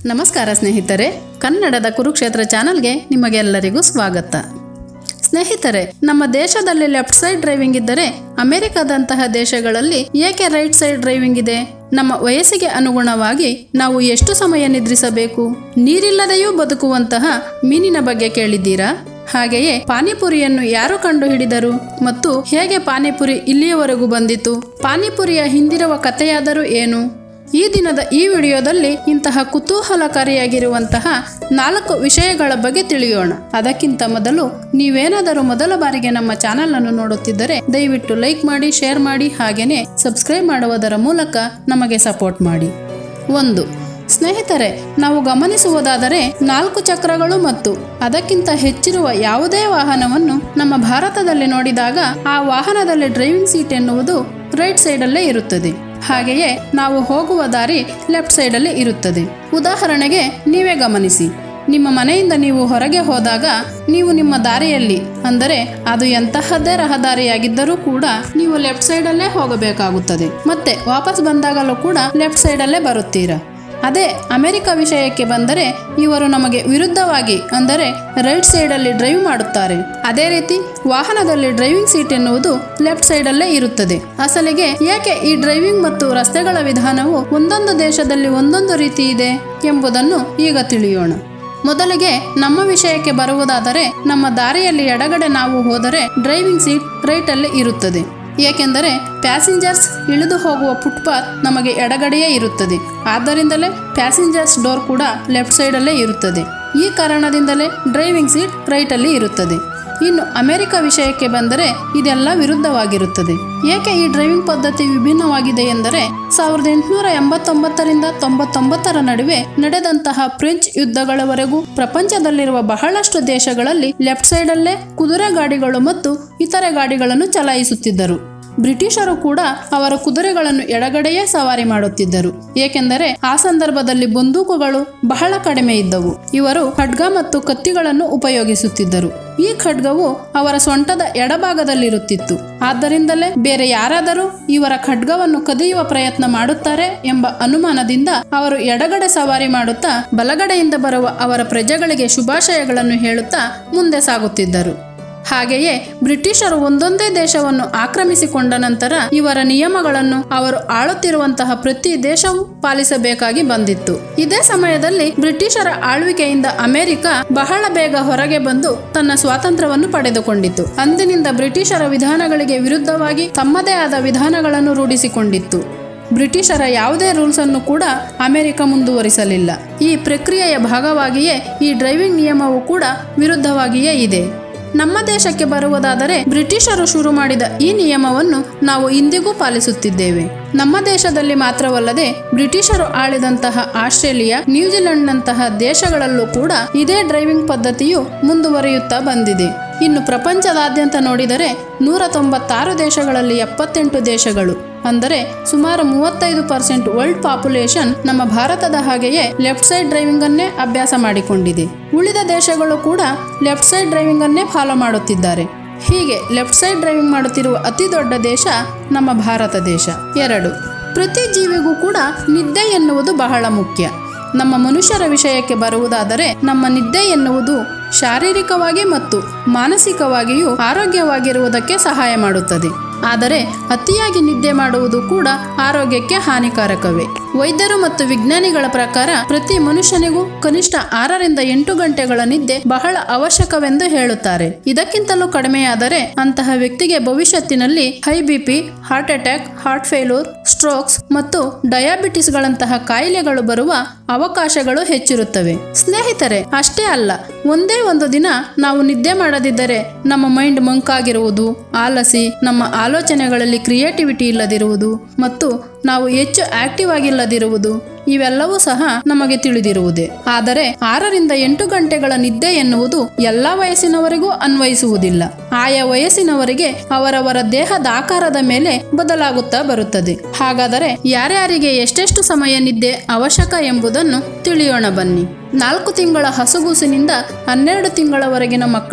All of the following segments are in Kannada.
ನಮಸ್ಕಾರ ಸ್ನೇಹಿತರೆ ಕನ್ನಡದ ಕುರುಕ್ಷೇತ್ರ ಚಾನಲ್ಗೆ ನಿಮಗೆಲ್ಲರಿಗೂ ಸ್ವಾಗತ ಸ್ನೇಹಿತರೆ ನಮ್ಮ ದೇಶದಲ್ಲಿ ಲೆಫ್ಟ್ ಸೈಡ್ ಡ್ರೈವಿಂಗ್ ಇದ್ದರೆ ಅಮೆರಿಕದಂತಹ ದೇಶಗಳಲ್ಲಿ ಏಕೆ ರೈಟ್ ಸೈಡ್ ಡ್ರೈವಿಂಗ್ ಇದೆ ನಮ್ಮ ವಯಸ್ಸಿಗೆ ಅನುಗುಣವಾಗಿ ನಾವು ಎಷ್ಟು ಸಮಯ ನಿದ್ರಿಸಬೇಕು ನೀರಿಲ್ಲದೆಯೂ ಬದುಕುವಂತಹ ಮೀನಿನ ಬಗ್ಗೆ ಕೇಳಿದ್ದೀರಾ ಹಾಗೆಯೇ ಪಾನಿಪುರಿಯನ್ನು ಯಾರು ಕಂಡು ಹಿಡಿದರು ಮತ್ತು ಹೇಗೆ ಪಾನಿಪುರಿ ಇಲ್ಲಿಯವರೆಗೂ ಬಂದಿತು ಪಾನಿಪುರಿಯ ಹಿಂದಿರುವ ಕಥೆಯಾದರೂ ಏನು ಈ ದಿನದ ಈ ವಿಡಿಯೋದಲ್ಲಿ ಇಂತಹ ಕುತೂಹಲಕಾರಿಯಾಗಿರುವಂತಹ ನಾಲ್ಕು ವಿಷಯಗಳ ಬಗ್ಗೆ ತಿಳಿಯೋಣ ಅದಕ್ಕಿಂತ ಮೊದಲು ನೀವೇನಾದರೂ ಮೊದಲ ಬಾರಿಗೆ ನಮ್ಮ ಚಾನೆಲ್ ಅನ್ನು ನೋಡುತ್ತಿದ್ದರೆ ದಯವಿಟ್ಟು ಲೈಕ್ ಮಾಡಿ ಶೇರ್ ಮಾಡಿ ಹಾಗೆಯೇ ಸಬ್ಸ್ಕ್ರೈಬ್ ಮಾಡುವುದರ ಮೂಲಕ ನಮಗೆ ಸಪೋರ್ಟ್ ಮಾಡಿ ಒಂದು ಸ್ನೇಹಿತರೆ ನಾವು ಗಮನಿಸುವುದಾದರೆ ನಾಲ್ಕು ಚಕ್ರಗಳು ಮತ್ತು ಅದಕ್ಕಿಂತ ಹೆಚ್ಚಿರುವ ಯಾವುದೇ ವಾಹನವನ್ನು ನಮ್ಮ ಭಾರತದಲ್ಲಿ ನೋಡಿದಾಗ ಆ ವಾಹನದಲ್ಲಿ ಡ್ರೈವಿಂಗ್ ಸೀಟ್ ಎನ್ನುವುದು ರೈಟ್ ಸೈಡಲ್ಲೇ ಇರುತ್ತದೆ ಹಾಗೆಯೇ ನಾವು ಹೋಗುವ ದಾರಿ ಲೆಫ್ಟ್ ಸೈಡಲ್ಲಿ ಇರುತ್ತದೆ ಉದಾಹರಣೆಗೆ ನೀವೇ ಗಮನಿಸಿ ನಿಮ್ಮ ಮನೆಯಿಂದ ನೀವು ಹೊರಗೆ ಹೋದಾಗ ನೀವು ನಿಮ್ಮ ದಾರಿಯಲ್ಲಿ ಅಂದರೆ ಅದು ಎಂತಹದ್ದೇ ರಹದಾರಿಯಾಗಿದ್ದರೂ ಕೂಡ ನೀವು ಲೆಫ್ಟ್ ಸೈಡಲ್ಲೇ ಹೋಗಬೇಕಾಗುತ್ತದೆ ಮತ್ತೆ ವಾಪಸ್ ಬಂದಾಗಲೂ ಕೂಡ ಲೆಫ್ಟ್ ಸೈಡಲ್ಲೇ ಬರುತ್ತೀರಾ ಅದೇ ಅಮೆರಿಕ ವಿಷಯಕ್ಕೆ ಬಂದರೆ ಇವರು ನಮಗೆ ವಿರುದ್ಧವಾಗಿ ಅಂದರೆ ರೈಟ್ ಸೈಡಲ್ಲಿ ಡ್ರೈವ್ ಮಾಡುತ್ತಾರೆ ಅದೇ ರೀತಿ ವಾಹನದಲ್ಲಿ ಡ್ರೈವಿಂಗ್ ಸೀಟ್ ಎನ್ನುವುದು ಲೆಫ್ಟ್ ಸೈಡಲ್ಲೇ ಇರುತ್ತದೆ ಅಸಲಿಗೆ ಯಾಕೆ ಈ ಡ್ರೈವಿಂಗ್ ಮತ್ತು ರಸ್ತೆಗಳ ವಿಧಾನವು ಒಂದೊಂದು ದೇಶದಲ್ಲಿ ಒಂದೊಂದು ರೀತಿ ಇದೆ ಎಂಬುದನ್ನು ಈಗ ತಿಳಿಯೋಣ ಮೊದಲಿಗೆ ನಮ್ಮ ವಿಷಯಕ್ಕೆ ಬರುವುದಾದರೆ ನಮ್ಮ ದಾರಿಯಲ್ಲಿ ಎಡಗಡೆ ನಾವು ಹೋದರೆ ಡ್ರೈವಿಂಗ್ ಸೀಟ್ ರೈಟಲ್ಲಿ ಇರುತ್ತದೆ ಏಕೆಂದರೆ ಪ್ಯಾಸೆಂಜರ್ಸ್ ಇಳಿದು ಹೋಗುವ ಫುಟ್ಪಾತ್ ನಮಗೆ ಎಡಗಡೆಯೇ ಇರುತ್ತದೆ ಆದ್ದರಿಂದಲೇ ಪ್ಯಾಸೆಂಜರ್ಸ್ ಡೋರ್ ಕೂಡ ಲೆಫ್ಟ್ ಸೈಡಲ್ಲೇ ಇರುತ್ತದೆ ಈ ಕಾರಣದಿಂದಲೇ ಡ್ರೈವಿಂಗ್ ಸೀಟ್ ರೈಟಲ್ಲಿ ಇರುತ್ತದೆ ಇನ್ನು ಅಮೆರಿಕ ವಿಷಯಕ್ಕೆ ಬಂದರೆ ಇದೆಲ್ಲ ವಿರುದ್ಧವಾಗಿರುತ್ತದೆ ಏಕೆ ಈ ಡ್ರೈವಿಂಗ್ ಪದ್ಧತಿ ವಿಭಿನ್ನವಾಗಿದೆ ಎಂದರೆ ಸಾವಿರದ ಎಂಟುನೂರ ಎಂಬತ್ತೊಂಬತ್ತರಿಂದ ತೊಂಬತ್ತೊಂಬತ್ತರ ನಡುವೆ ನಡೆದಂತಹ ಫ್ರೆಂಚ್ ಯುದ್ಧಗಳವರೆಗೂ ಪ್ರಪಂಚದಲ್ಲಿರುವ ಬಹಳಷ್ಟು ದೇಶಗಳಲ್ಲಿ ಲೆಫ್ಟ್ ಸೈಡಲ್ಲೇ ಕುದುರೆ ಗಾಡಿಗಳು ಮತ್ತು ಇತರೆ ಗಾಡಿಗಳನ್ನು ಚಲಾಯಿಸುತ್ತಿದ್ದರು ಬ್ರಿಟಿಷರು ಕೂಡ ಅವರ ಕುದುರೆಗಳನ್ನು ಎಡಗಡೆಯೇ ಸವಾರಿ ಮಾಡುತ್ತಿದ್ದರು ಏಕೆಂದರೆ ಆ ಸಂದರ್ಭದಲ್ಲಿ ಬಂದೂಕುಗಳು ಬಹಳ ಕಡಿಮೆ ಇದ್ದವು ಇವರು ಖಡ್ಗ ಮತ್ತು ಕತ್ತಿಗಳನ್ನು ಉಪಯೋಗಿಸುತ್ತಿದ್ದರು ಈ ಖಡ್ಗವು ಅವರ ಸೊಂಟದ ಎಡಭಾಗದಲ್ಲಿರುತ್ತಿತ್ತು ಆದ್ದರಿಂದಲೇ ಬೇರೆ ಯಾರಾದರೂ ಇವರ ಖಡ್ಗವನ್ನು ಕದಿಯುವ ಪ್ರಯತ್ನ ಮಾಡುತ್ತಾರೆ ಎಂಬ ಅನುಮಾನದಿಂದ ಅವರು ಎಡಗಡೆ ಸವಾರಿ ಮಾಡುತ್ತಾ ಬಲಗಡೆಯಿಂದ ಬರುವ ಅವರ ಪ್ರಜೆಗಳಿಗೆ ಶುಭಾಶಯಗಳನ್ನು ಹೇಳುತ್ತಾ ಮುಂದೆ ಸಾಗುತ್ತಿದ್ದರು ಹಾಗೆಯೇ ಬ್ರಿಟಿಷರು ಒಂದೊಂದೇ ದೇಶವನ್ನು ಆಕ್ರಮಿಸಿಕೊಂಡ ನಂತರ ಇವರ ನಿಯಮಗಳನ್ನು ಅವರು ಆಳುತ್ತಿರುವಂತಹ ಪ್ರತಿ ದೇಶವೂ ಪಾಲಿಸಬೇಕಾಗಿ ಬಂದಿತ್ತು ಇದೇ ಸಮಯದಲ್ಲಿ ಬ್ರಿಟಿಷರ ಆಳ್ವಿಕೆಯಿಂದ ಅಮೆರಿಕ ಬಹಳ ಬೇಗ ಹೊರಗೆ ಬಂದು ತನ್ನ ಸ್ವಾತಂತ್ರ್ಯವನ್ನು ಪಡೆದುಕೊಂಡಿತು ಅಂದಿನಿಂದ ಬ್ರಿಟಿಷರ ವಿಧಾನಗಳಿಗೆ ವಿರುದ್ಧವಾಗಿ ತಮ್ಮದೇ ಆದ ವಿಧಾನಗಳನ್ನು ರೂಢಿಸಿಕೊಂಡಿತ್ತು ಬ್ರಿಟಿಷರ ಯಾವುದೇ ರೂಲ್ಸ್ ಅನ್ನು ಕೂಡ ಅಮೆರಿಕ ಮುಂದುವರಿಸಲಿಲ್ಲ ಈ ಪ್ರಕ್ರಿಯೆಯ ಭಾಗವಾಗಿಯೇ ಈ ಡ್ರೈವಿಂಗ್ ನಿಯಮವು ಕೂಡ ವಿರುದ್ಧವಾಗಿಯೇ ಇದೆ ನಮ್ಮ ದೇಶಕ್ಕೆ ಬರುವುದಾದರೆ ಬ್ರಿಟಿಷರು ಶುರು ಮಾಡಿದ ಈ ನಿಯಮವನ್ನು ನಾವು ಇಂದಿಗೂ ಪಾಲಿಸುತ್ತಿದ್ದೇವೆ ನಮ್ಮ ದೇಶದಲ್ಲಿ ಮಾತ್ರವಲ್ಲದೆ ಬ್ರಿಟಿಷರು ಆಳಿದಂತಹ ಆಸ್ಟ್ರೇಲಿಯಾ ನ್ಯೂಜಿಲೆಂಡ್ನಂತಹ ದೇಶಗಳಲ್ಲೂ ಕೂಡ ಇದೇ ಡ್ರೈವಿಂಗ್ ಪದ್ಧತಿಯು ಮುಂದುವರಿಯುತ್ತಾ ಬಂದಿದೆ ಇನ್ನು ಪ್ರಪಂಚದಾದ್ಯಂತ ನೋಡಿದರೆ ನೂರ ತೊಂಬತ್ತಾರು ದೇಶಗಳಲ್ಲಿ ಎಪ್ಪತ್ತೆಂಟು ದೇಶಗಳು ಅಂದರೆ ಸುಮಾರು ಮೂವತ್ತೈದು ಪರ್ಸೆಂಟ್ ವರ್ಲ್ಡ್ ಪಾಪ್ಯುಲೇಷನ್ ನಮ್ಮ ಭಾರತದ ಹಾಗೆಯೇ ಲೆಫ್ಟ್ ಸೈಡ್ ಡ್ರೈವಿಂಗ್ ಅನ್ನೇ ಅಭ್ಯಾಸ ಮಾಡಿಕೊಂಡಿದೆ ಉಳಿದ ದೇಶಗಳು ಕೂಡ ಲೆಫ್ಟ್ ಸೈಡ್ ಡ್ರೈವಿಂಗ್ ಅನ್ನೇ ಫಾಲೋ ಮಾಡುತ್ತಿದ್ದಾರೆ ಹೀಗೆ ಲೆಫ್ಟ್ ಸೈಡ್ ಡ್ರೈವಿಂಗ್ ಮಾಡುತ್ತಿರುವ ಅತಿ ದೊಡ್ಡ ದೇಶ ನಮ್ಮ ಭಾರತ ದೇಶ ಎರಡು ಪ್ರತಿ ಜೀವಿಗೂ ಕೂಡ ನಿದ್ದೆ ಎನ್ನುವುದು ಬಹಳ ಮುಖ್ಯ ನಮ್ಮ ಮನುಷ್ಯರ ವಿಷಯಕ್ಕೆ ಬರುವುದಾದರೆ ನಮ್ಮ ನಿದ್ದೆ ಎನ್ನುವುದು ಶಾರೀರಿಕವಾಗಿ ಮತ್ತು ಮಾನಸಿಕವಾಗಿಯೂ ಆರೋಗ್ಯವಾಗಿರುವುದಕ್ಕೆ ಸಹಾಯ ಮಾಡುತ್ತದೆ ಆದರೆ ಅತಿಯಾಗಿ ನಿದ್ದೆ ಮಾಡುವುದು ಕೂಡ ಆರೋಗ್ಯಕ್ಕೆ ಹಾನಿಕಾರಕವೇ ವೈದ್ಯರು ಮತ್ತು ವಿಜ್ಞಾನಿಗಳ ಪ್ರಕಾರ ಪ್ರತಿ ಮನುಷ್ಯನಿಗೂ ಕನಿಷ್ಠ ಆರರಿಂದ ಎಂಟು ಗಂಟೆಗಳ ನಿದ್ದೆ ಬಹಳ ಅವಶ್ಯಕವೆಂದು ಹೇಳುತ್ತಾರೆ ಇದಕ್ಕಿಂತಲೂ ಕಡಿಮೆಯಾದರೆ ಅಂತಹ ವ್ಯಕ್ತಿಗೆ ಭವಿಷ್ಯತ್ತಿನಲ್ಲಿ high BP heart attack heart failure strokes ಮತ್ತು ಡಯಾಬಿಟಿಸ್ಗಳಂತಹ ಕಾಯಿಲೆಗಳು ಬರುವ ಅವಕಾಶಗಳು ಹೆಚ್ಚಿರುತ್ತವೆ ಸ್ನೇಹಿತರೆ ಅಷ್ಟೇ ಅಲ್ಲ ಒಂದೇ ಒಂದು ದಿನ ನಾವು ನಿದ್ದೆ ಮಾಡದಿದ್ದರೆ ನಮ್ಮ ಮೈಂಡ್ ಮಂಕಾಗಿರುವುದು ಆಲಸಿ ನಮ್ಮ ಆಲೋಚನೆಗಳಲ್ಲಿ ಕ್ರಿಯೇಟಿವಿಟಿ ಇಲ್ಲದಿರುವುದು ಮತ್ತು ನಾವು ಹೆಚ್ಚು ಆಕ್ಟಿವ್ ಆಗಿಲ್ಲದಿರುವುದು ಇವೆಲ್ಲವೂ ಸಹ ನಮಗೆ ತಿಳಿದಿರುವುದೇ ಆದರೆ ಆರರಿಂದ ಎಂಟು ಗಂಟೆಗಳ ನಿದ್ದೆ ಎನ್ನುವುದು ಎಲ್ಲ ವಯಸ್ಸಿನವರಿಗೂ ಅನ್ವಯಿಸುವುದಿಲ್ಲ ಆಯಾ ವಯಸ್ಸಿನವರಿಗೆ ಅವರವರ ದೇಹದ ಆಕಾರದ ಮೇಲೆ ಬದಲಾಗುತ್ತಾ ಬರುತ್ತದೆ ಹಾಗಾದರೆ ಯಾರ್ಯಾರಿಗೆ ಎಷ್ಟೆಷ್ಟು ಸಮಯ ನಿದ್ದೆ ಅವಶ್ಯಕ ಎಂಬುದನ್ನು ತಿಳಿಯೋಣ ಬನ್ನಿ ನಾಲ್ಕು ತಿಂಗಳ ಹಸುಗೂಸಿನಿಂದ ಹನ್ನೆರಡು ತಿಂಗಳವರೆಗಿನ ಮಕ್ಕಳು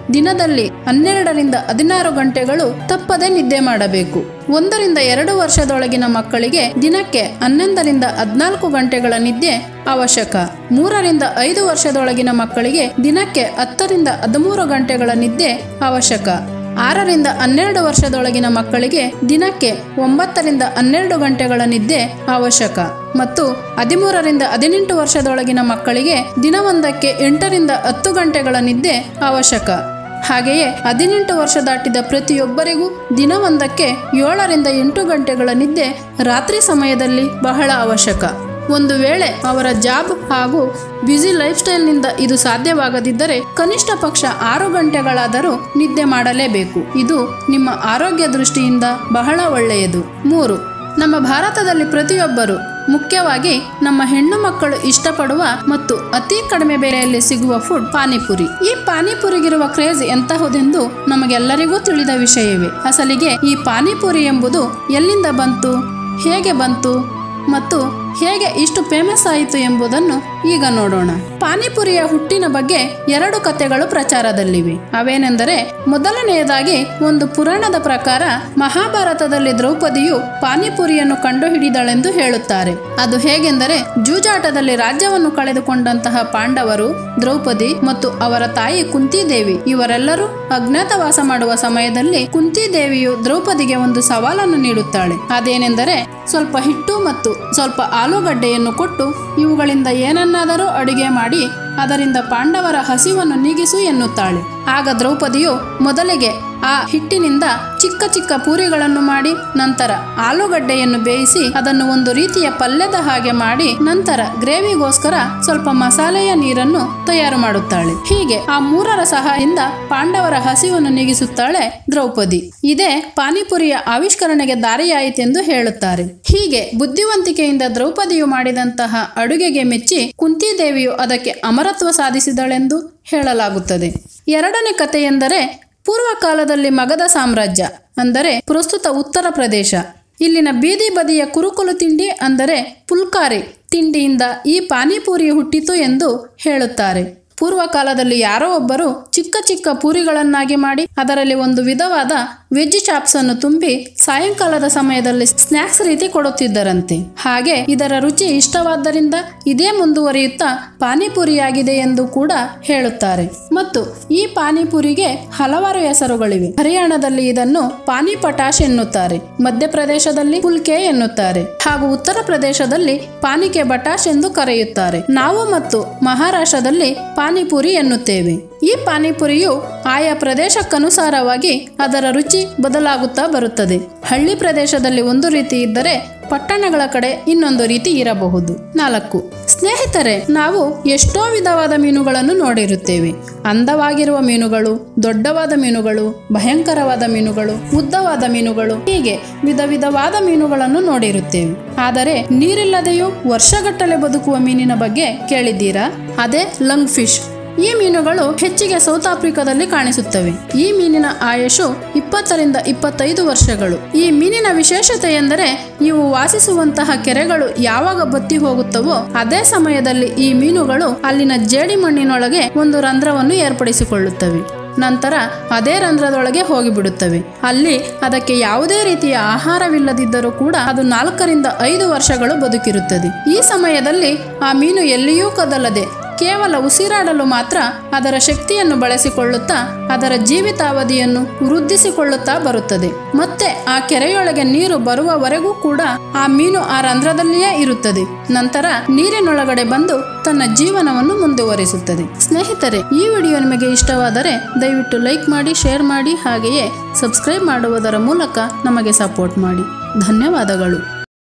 ದಿನದಲ್ಲಿ ಹನ್ನೆರಡರಿಂದ ಹದಿನಾರು ಗಂಟೆಗಳು ತಪ್ಪದೆ ನಿದ್ದೆ ಮಾಡಬೇಕು ಒಂದರಿಂದ ಎರಡು ವರ್ಷದೊಳಗಿನ ಮಕ್ಕಳಿಗೆ ದಿನಕ್ಕೆ ಹನ್ನೊಂದರಿಂದ ಹದಿನಾಲ್ಕು ಗಂಟೆಗಳ ನಿದ್ದೆ ಅವಶ್ಯಕ ಮೂರರಿಂದ ಐದು ವರ್ಷದೊಳಗಿನ ಮಕ್ಕಳಿಗೆ ದಿನಕ್ಕೆ ಹತ್ತರಿಂದ ಹದಿಮೂರು ಗಂಟೆಗಳ ನಿದ್ದೆ ಅವಶ್ಯಕ ಆರರಿಂದ ಹನ್ನೆರಡು ವರ್ಷದೊಳಗಿನ ಮಕ್ಕಳಿಗೆ ದಿನಕ್ಕೆ ಒಂಬತ್ತರಿಂದ ಹನ್ನೆರಡು ಗಂಟೆಗಳ ನಿದ್ದೆ ಅವಶ್ಯಕ ಮತ್ತು ಹದಿಮೂರರಿಂದ ಹದಿನೆಂಟು ವರ್ಷದೊಳಗಿನ ಮಕ್ಕಳಿಗೆ ದಿನವೊಂದಕ್ಕೆ ಎಂಟರಿಂದ ಹತ್ತು ಗಂಟೆಗಳ ನಿದ್ದೆ ಅವಶ್ಯಕ ಹಾಗೆಯೇ ಹದಿನೆಂಟು ವರ್ಷ ದಾಟಿದ ಪ್ರತಿಯೊಬ್ಬರಿಗೂ ದಿನವೊಂದಕ್ಕೆ ಏಳರಿಂದ ಎಂಟು ಗಂಟೆಗಳ ನಿದ್ದೆ ರಾತ್ರಿ ಸಮಯದಲ್ಲಿ ಬಹಳ ಅವಶ್ಯಕ ಒಂದು ವೇಳೆ ಅವರ ಜಾಬ್ ಹಾಗೂ ಬ್ಯುಸಿ ಲೈಫ್ ಸ್ಟೈಲ್ನಿಂದ ಇದು ಸಾಧ್ಯವಾಗದಿದ್ದರೆ ಕನಿಷ್ಠ ಪಕ್ಷ ಆರು ಗಂಟೆಗಳಾದರೂ ನಿದ್ದೆ ಮಾಡಲೇಬೇಕು ಇದು ನಿಮ್ಮ ಆರೋಗ್ಯ ದೃಷ್ಟಿಯಿಂದ ಬಹಳ ಒಳ್ಳೆಯದು ಮೂರು ನಮ್ಮ ಭಾರತದಲ್ಲಿ ಪ್ರತಿಯೊಬ್ಬರು ಮುಖ್ಯವಾಗಿ ನಮ್ಮ ಹೆಣ್ಣು ಮಕ್ಕಳು ಇಷ್ಟಪಡುವ ಮತ್ತು ಅತಿ ಕಡಿಮೆ ಬೆಲೆಯಲ್ಲಿ ಸಿಗುವ ಫುಡ್ ಪಾನಿಪುರಿ ಈ ಪಾನಿಪುರಿಗಿರುವ ಕ್ರೇಜ್ ಎಂತಹುದೆಂದು ನಮಗೆಲ್ಲರಿಗೂ ತಿಳಿದ ವಿಷಯವೇ ಅಸಲಿಗೆ ಈ ಪಾನಿಪುರಿ ಎಂಬುದು ಎಲ್ಲಿಂದ ಬಂತು ಹೇಗೆ ಬಂತು ಮತ್ತು ಹೇಗೆ ಇಷ್ಟು ಫೇಮಸ್ ಆಯಿತು ಎಂಬುದನ್ನು ಈಗ ನೋಡೋಣ ಪಾನಿಪುರಿಯ ಹುಟ್ಟಿನ ಬಗ್ಗೆ ಎರಡು ಕಥೆಗಳು ಪ್ರಚಾರದಲ್ಲಿವೆ ಅವೇನೆಂದರೆ ಮೊದಲನೆಯದಾಗಿ ಒಂದು ಪುರಾಣದ ಪ್ರಕಾರ ಮಹಾಭಾರತದಲ್ಲಿ ದ್ರೌಪದಿಯು ಪಾನಿಪುರಿಯನ್ನು ಕಂಡುಹಿಡಿದಳೆಂದು ಹೇಳುತ್ತಾರೆ ಅದು ಹೇಗೆಂದರೆ ಜೂಜಾಟದಲ್ಲಿ ರಾಜ್ಯವನ್ನು ಕಳೆದುಕೊಂಡಂತಹ ಪಾಂಡವರು ದ್ರೌಪದಿ ಮತ್ತು ಅವರ ತಾಯಿ ಕುಂತಿದೇವಿ ಇವರೆಲ್ಲರೂ ಅಜ್ಞಾತವಾಸ ಮಾಡುವ ಸಮಯದಲ್ಲಿ ಕುಂತಿದೇವಿಯು ದ್ರೌಪದಿಗೆ ಒಂದು ಸವಾಲನ್ನು ನೀಡುತ್ತಾಳೆ ಅದೇನೆಂದರೆ ಸ್ವಲ್ಪ ಹಿಟ್ಟು ಮತ್ತು ಸ್ವಲ್ಪ ಆಲೂಗಡ್ಡೆಯನ್ನು ಕೊಟ್ಟು ಇವುಗಳಿಂದ ಏನನ್ನಾದರೂ ಅಡುಗೆ ಮಾಡಿ ಅದರಿಂದ ಪಾಂಡವರ ಹಸಿವನ್ನು ನೀಗಿಸು ಎನ್ನುತ್ತಾಳೆ ಆಗ ದ್ರೌಪದಿಯು ಮೊದಲಿಗೆ ಆ ಹಿಟ್ಟಿನಿಂದ ಚಿಕ್ಕ ಚಿಕ್ಕ ಪೂರಿಗಳನ್ನು ಮಾಡಿ ನಂತರ ಆಲೂಗಡ್ಡೆಯನ್ನು ಬೇಯಿಸಿ ಅದನ್ನು ಒಂದು ರೀತಿಯ ಪಲ್ಯದ ಹಾಗೆ ಮಾಡಿ ನಂತರ ಗ್ರೇವಿಗೋಸ್ಕರ ಸ್ವಲ್ಪ ಮಸಾಲೆಯ ನೀರನ್ನು ತಯಾರು ಮಾಡುತ್ತಾಳೆ ಹೀಗೆ ಆ ಮೂರರ ಸಹಾಯದಿಂದ ಪಾಂಡವರ ಹಸಿವನ್ನು ನೀಗಿಸುತ್ತಾಳೆ ದ್ರೌಪದಿ ಇದೇ ಪಾನಿಪುರಿಯ ಆವಿಷ್ಕರಣೆಗೆ ದಾರಿಯಾಯಿತೆಂದು ಹೇಳುತ್ತಾರೆ ಹೀಗೆ ಬುದ್ಧಿವಂತಿಕೆಯಿಂದ ದ್ರೌಪದಿಯು ಮಾಡಿದಂತಹ ಅಡುಗೆಗೆ ಮೆಚ್ಚಿ ಕುಂತಿದೇವಿಯು ಅದಕ್ಕೆ ಅಮರತ್ವ ಸಾಧಿಸಿದಳೆಂದು ಹೇಳಲಾಗುತ್ತದೆ ಎರಡನೇ ಕಥೆಯೆಂದರೆ ಪೂರ್ವ ಕಾಲದಲ್ಲಿ ಮಗಧ ಸಾಮ್ರಾಜ್ಯ ಅಂದರೆ ಪ್ರಸ್ತುತ ಉತ್ತರ ಪ್ರದೇಶ ಇಲ್ಲಿನ ಬೀದಿ ಬದಿಯ ಕುರುಕುಲು ತಿಂಡಿ ಅಂದರೆ ಪುಲ್ಕಾರಿ ತಿಂಡಿಯಿಂದ ಈ ಪಾನಿಪುರಿ ಹುಟ್ಟಿತು ಎಂದು ಹೇಳುತ್ತಾರೆ ಪೂರ್ವ ಕಾಲದಲ್ಲಿ ಯಾರೋ ಒಬ್ಬರು ಚಿಕ್ಕ ಚಿಕ್ಕ ಪೂರಿಗಳನ್ನಾಗಿ ಮಾಡಿ ಅದರಲ್ಲಿ ಒಂದು ವಿಧವಾದ ವೆಜ್ ಚಾಪ್ಸ್ ಅನ್ನು ತುಂಬಿ ಸಾಯಂಕಾಲದ ಸಮಯದಲ್ಲಿ ಸ್ನ್ಯಾಕ್ಸ್ ರೀತಿ ಕೊಡುತ್ತಿದ್ದರಂತೆ ಹಾಗೆ ಇದರ ರುಚಿ ಇಷ್ಟವಾದ್ದರಿಂದ ಇದೇ ಮುಂದುವರಿಯುತ್ತಾ ಪಾನಿಪುರಿಯಾಗಿದೆ ಎಂದು ಕೂಡ ಹೇಳುತ್ತಾರೆ ಮತ್ತು ಈ ಪಾನಿಪುರಿಗೆ ಹಲವಾರು ಹೆಸರುಗಳಿವೆ ಹರಿಯಾಣದಲ್ಲಿ ಇದನ್ನು ಪಾನಿ ಪಟಾಶ್ ಎನ್ನುತ್ತಾರೆ ಮಧ್ಯಪ್ರದೇಶದಲ್ಲಿ ಪುಲ್ಕೆ ಎನ್ನುತ್ತಾರೆ ಹಾಗೂ ಉತ್ತರ ಪ್ರದೇಶದಲ್ಲಿ ಪಾನಿಕೆ ಬಟಾಶ್ ಎಂದು ಕರೆಯುತ್ತಾರೆ ನಾವು ಮತ್ತು ಮಹಾರಾಷ್ಟ್ರದಲ್ಲಿ ಪಾನಿಪುರಿ ಎನ್ನುತ್ತೇವೆ ಈ ಪಾನಿಪುರಿಯು ಆಯಾ ಪ್ರದೇಶಕ್ಕನುಸಾರವಾಗಿ ಅದರ ರುಚಿ ಬದಲಾಗುತ್ತಾ ಬರುತ್ತದೆ ಹಳ್ಳಿ ಪ್ರದೇಶದಲ್ಲಿ ಒಂದು ರೀತಿ ಇದ್ದರೆ ಪಟ್ಟಣಗಳ ಕಡೆ ಇನ್ನೊಂದು ರೀತಿ ಇರಬಹುದು ನಾಲ್ಕು ಸ್ನೇಹಿತರೆ ನಾವು ಎಷ್ಟೋ ವಿಧವಾದ ಮೀನುಗಳನ್ನು ನೋಡಿರುತ್ತೇವೆ ಅಂದವಾಗಿರುವ ಮೀನುಗಳು ದೊಡ್ಡವಾದ ಮೀನುಗಳು ಭಯಂಕರವಾದ ಮೀನುಗಳು ಉದ್ದವಾದ ಮೀನುಗಳು ಹೀಗೆ ವಿಧ ವಿಧವಾದ ಮೀನುಗಳನ್ನು ನೋಡಿರುತ್ತೇವೆ ಆದರೆ ನೀರಿಲ್ಲದೆಯೂ ವರ್ಷಗಟ್ಟಲೆ ಬದುಕುವ ಮೀನಿನ ಬಗ್ಗೆ ಕೇಳಿದ್ದೀರಾ ಅದೇ ಲಂಗ್ ಫಿಶ್ ಈ ಮೀನುಗಳು ಹೆಚ್ಚಿಗೆ ಸೌತ್ ಆಫ್ರಿಕಾದಲ್ಲಿ ಕಾಣಿಸುತ್ತವೆ ಈ ಮೀನಿನ ಆಯುಷು ಇಪ್ಪತ್ತರಿಂದ ಇಪ್ಪತ್ತೈದು ವರ್ಷಗಳು ಈ ಮೀನಿನ ವಿಶೇಷತೆ ಎಂದರೆ ಇವು ವಾಸಿಸುವಂತಹ ಕೆರೆಗಳು ಯಾವಾಗ ಬತ್ತಿ ಹೋಗುತ್ತವೋ ಅದೇ ಸಮಯದಲ್ಲಿ ಈ ಮೀನುಗಳು ಅಲ್ಲಿನ ಜೇಡಿಮಣ್ಣಿನೊಳಗೆ ಒಂದು ರಂಧ್ರವನ್ನು ಏರ್ಪಡಿಸಿಕೊಳ್ಳುತ್ತವೆ ನಂತರ ಅದೇ ರಂಧ್ರದೊಳಗೆ ಹೋಗಿಬಿಡುತ್ತವೆ ಅಲ್ಲಿ ಅದಕ್ಕೆ ಯಾವುದೇ ರೀತಿಯ ಆಹಾರವಿಲ್ಲದಿದ್ದರೂ ಕೂಡ ಅದು ನಾಲ್ಕರಿಂದ ಐದು ವರ್ಷಗಳು ಬದುಕಿರುತ್ತದೆ ಈ ಸಮಯದಲ್ಲಿ ಆ ಮೀನು ಎಲ್ಲಿಯೂ ಕದಲದೆ ಕೇವಲ ಉಸಿರಾಡಲು ಮಾತ್ರ ಅದರ ಶಕ್ತಿಯನ್ನು ಬಳಸಿಕೊಳ್ಳುತ್ತಾ ಅದರ ಜೀವಿತಾವಧಿಯನ್ನು ವೃದ್ಧಿಸಿಕೊಳ್ಳುತ್ತಾ ಬರುತ್ತದೆ ಮತ್ತೆ ಆ ಕೆರೆಯೊಳಗೆ ನೀರು ಬರುವವರೆಗೂ ಕೂಡ ಆ ಮೀನು ಆ ರಂಧ್ರದಲ್ಲಿಯೇ ಇರುತ್ತದೆ ನಂತರ ನೀರಿನೊಳಗಡೆ ಬಂದು ತನ್ನ ಜೀವನವನ್ನು ಮುಂದುವರಿಸುತ್ತದೆ ಸ್ನೇಹಿತರೆ ಈ ವಿಡಿಯೋ ನಿಮಗೆ ಇಷ್ಟವಾದರೆ ದಯವಿಟ್ಟು ಲೈಕ್ ಮಾಡಿ ಶೇರ್ ಮಾಡಿ ಹಾಗೆಯೇ ಸಬ್ಸ್ಕ್ರೈಬ್ ಮಾಡುವುದರ ಮೂಲಕ ನಮಗೆ ಸಪೋರ್ಟ್ ಮಾಡಿ ಧನ್ಯವಾದಗಳು